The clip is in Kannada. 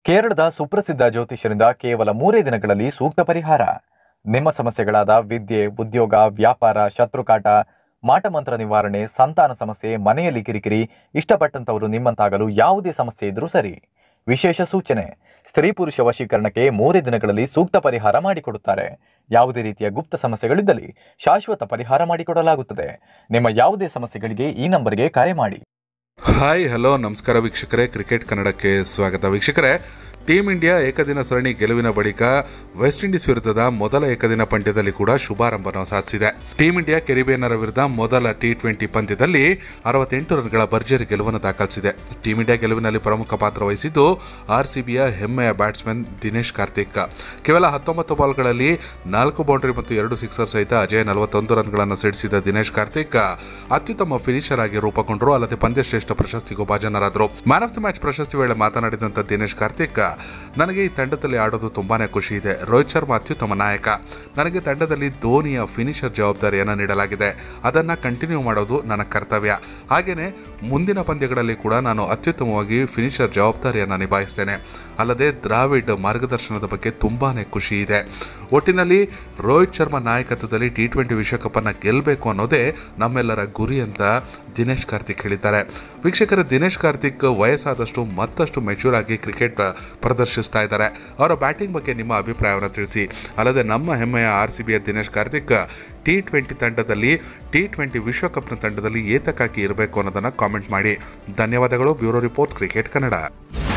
ಕೇರಳದ ಸುಪ್ರಸಿದ್ಧ ಜ್ಯೋತಿಷ್ಯರಿಂದ ಕೇವಲ ಮೂರೇ ದಿನಗಳಲ್ಲಿ ಸೂಕ್ತ ಪರಿಹಾರ ನಿಮ್ಮ ಸಮಸ್ಯೆಗಳಾದ ವಿದ್ಯೆ ಉದ್ಯೋಗ ವ್ಯಾಪಾರ ಶತ್ರುಕಾಟ ಮಾಟಮಂತ್ರ ನಿವಾರಣೆ ಸಂತಾನ ಸಮಸ್ಯೆ ಮನೆಯಲ್ಲಿ ಕಿರಿಕಿರಿ ಇಷ್ಟಪಟ್ಟಂತವರು ನಿಮ್ಮಂತಾಗಲು ಯಾವುದೇ ಸಮಸ್ಯೆ ಇದ್ರೂ ಸರಿ ವಿಶೇಷ ಸೂಚನೆ ಸ್ತ್ರೀ ಪುರುಷ ವಶೀಕರಣಕ್ಕೆ ಮೂರೇ ದಿನಗಳಲ್ಲಿ ಸೂಕ್ತ ಪರಿಹಾರ ಮಾಡಿಕೊಡುತ್ತಾರೆ ಯಾವುದೇ ರೀತಿಯ ಗುಪ್ತ ಸಮಸ್ಯೆಗಳಿದ್ದಲ್ಲಿ ಶಾಶ್ವತ ಪರಿಹಾರ ಮಾಡಿಕೊಡಲಾಗುತ್ತದೆ ನಿಮ್ಮ ಯಾವುದೇ ಸಮಸ್ಯೆಗಳಿಗೆ ಈ ನಂಬರ್ಗೆ ಕರೆ ಮಾಡಿ ಹಾಯ್ ಹಲೋ ನಮಸ್ಕಾರ ವೀಕ್ಷಕರೇ ಕ್ರಿಕೆಟ್ ಕನ್ನಡಕ್ಕೆ ಸ್ವಾಗತ ವೀಕ್ಷಕರೇ ಟೀಮ್ ಇಂಡಿಯಾ ಏಕದಿನ ಸರಣಿ ಗೆಲುವಿನ ಬಳಿಕ ವೆಸ್ಟ್ ಇಂಡೀಸ್ ವಿರುದ್ಧದ ಮೊದಲ ಏಕದಿನ ಪಂದ್ಯದಲ್ಲಿ ಕೂಡ ಶುಭಾರಂಭವನ್ನು ಸಾಧಿಸಿದೆ ಟೀಮ್ ಇಂಡಿಯಾ ಕೆರಿಬಿಯನ್ನರ ವಿರುದ್ಧ ಮೊದಲ ಟಿ ಟ್ವೆಂಟಿ ಪಂದ್ಯದಲ್ಲಿ ಅರವತ್ತೆಂಟು ರನ್ಗಳ ಭರ್ಜರಿ ಗೆಲುವನ್ನು ದಾಖಲಿಸಿದೆ ಟೀಮ್ ಇಂಡಿಯಾ ಗೆಲುವಿನಲ್ಲಿ ಪ್ರಮುಖ ಪಾತ್ರ ವಹಿಸಿದ್ದು ಆರ್ ಸಿಬಿಯ ಹೆಮ್ಮೆಯ ಬ್ಯಾಟ್ಸ್ಮನ್ ದಿನೇಶ್ ಕಾರ್ತಿಕ್ ಕೇವಲ ಹತ್ತೊಂಬತ್ತು ಬಾಲ್ಗಳಲ್ಲಿ ನಾಲ್ಕು ಬೌಂಡ್ರಿ ಮತ್ತು ಎರಡು ಸಿಕ್ಸರ್ ಸಹಿತ ಅಜಯ್ ನಲವತ್ತೊಂದು ರನ್ಗಳನ್ನು ಸಿಡಿಸಿದ ದಿನೇಶ್ ಕಾರ್ತಿಕ್ ಅತ್ಯುತ್ತಮ ಫಿನಿಷರ್ ಆಗಿ ರೂಪುಗೊಂಡರು ಅಲ್ಲದೆ ಪಂದ್ಯಶ್ರೇಷ್ಠ ಪ್ರಶಸ್ತಿಗೂ ಭಾಜನರಾದರು ಮ್ಯಾನ್ ಆಫ್ ದಿ ಮ್ಯಾಚ್ ಪ್ರಶಸ್ತಿ ವೇಳೆ ಮಾತನಾಡಿದಂಥ ದಿನೇಶ್ ಕಾರ್ತಿಕ್ ನನಗೆ ಈ ತಂಡದಲ್ಲಿ ಆಡೋದು ತುಂಬಾನೇ ಖುಷಿ ಇದೆ ರೋಹಿತ್ ಶರ್ಮಾ ಅತ್ಯುತ್ತಮ ನಾಯಕ ನನಗೆ ತಂಡದಲ್ಲಿ ಧೋನಿಯ ಫಿನಿಷರ್ ಜವಾಬ್ದಾರಿಯನ್ನು ನೀಡಲಾಗಿದೆ ಅದನ್ನು ಕಂಟಿನ್ಯೂ ಮಾಡೋದು ನನ್ನ ಕರ್ತವ್ಯ ಹಾಗೆಯೇ ಮುಂದಿನ ಪಂದ್ಯಗಳಲ್ಲಿ ಕೂಡ ನಾನು ಅತ್ಯುತ್ತಮವಾಗಿ ಫಿನಿಷರ್ ಜವಾಬ್ದಾರಿಯನ್ನು ನಿಭಾಯಿಸ್ತೇನೆ ಅಲ್ಲದೆ ದ್ರಾವಿಡ್ ಮಾರ್ಗದರ್ಶನದ ಬಗ್ಗೆ ತುಂಬಾನೇ ಖುಷಿ ಇದೆ ಒಟ್ಟಿನಲ್ಲಿ ರೋಹಿತ್ ಶರ್ಮಾ ನಾಯಕತ್ವದಲ್ಲಿ ಟಿ ಟ್ವೆಂಟಿ ವಿಶ್ವಕಪ್ಪನ್ನು ಗೆಲ್ಲಬೇಕು ಅನ್ನೋದೇ ನಮ್ಮೆಲ್ಲರ ಗುರಿ ಅಂತ ದಿನೇಶ್ ಕಾರ್ತಿಕ್ ಹೇಳಿದ್ದಾರೆ ವೀಕ್ಷಕರ ದಿನೇಶ್ ಕಾರ್ತಿಕ್ ವಯಸ್ಸಾದಷ್ಟು ಮತ್ತಷ್ಟು ಮೆಚೂರ್ ಆಗಿ ಕ್ರಿಕೆಟ್ ಪ್ರದರ್ಶಿಸ್ತಾ ಇದ್ದಾರೆ ಅವರ ಬ್ಯಾಟಿಂಗ್ ಬಗ್ಗೆ ನಿಮ್ಮ ಅಭಿಪ್ರಾಯವನ್ನು ತಿಳಿಸಿ ಅಲ್ಲದೆ ನಮ್ಮ ಹೆಮ್ಮೆಯ ಆರ್ ಸಿ ಬಿಯ ದಿನೇಶ್ ಕಾರ್ತಿಕ್ ಟಿ ಟ್ವೆಂಟಿ ತಂಡದಲ್ಲಿ ಟಿ ಟ್ವೆಂಟಿ ವಿಶ್ವಕಪ್ನ ತಂಡದಲ್ಲಿ ಏತಕ್ಕಾಗಿ ಇರಬೇಕು ಅನ್ನೋದನ್ನು ಕಾಮೆಂಟ್ ಮಾಡಿ ಧನ್ಯವಾದಗಳು ಬ್ಯೂರೋ ರಿಪೋರ್ಟ್ ಕ್ರಿಕೆಟ್ ಕನ್ನಡ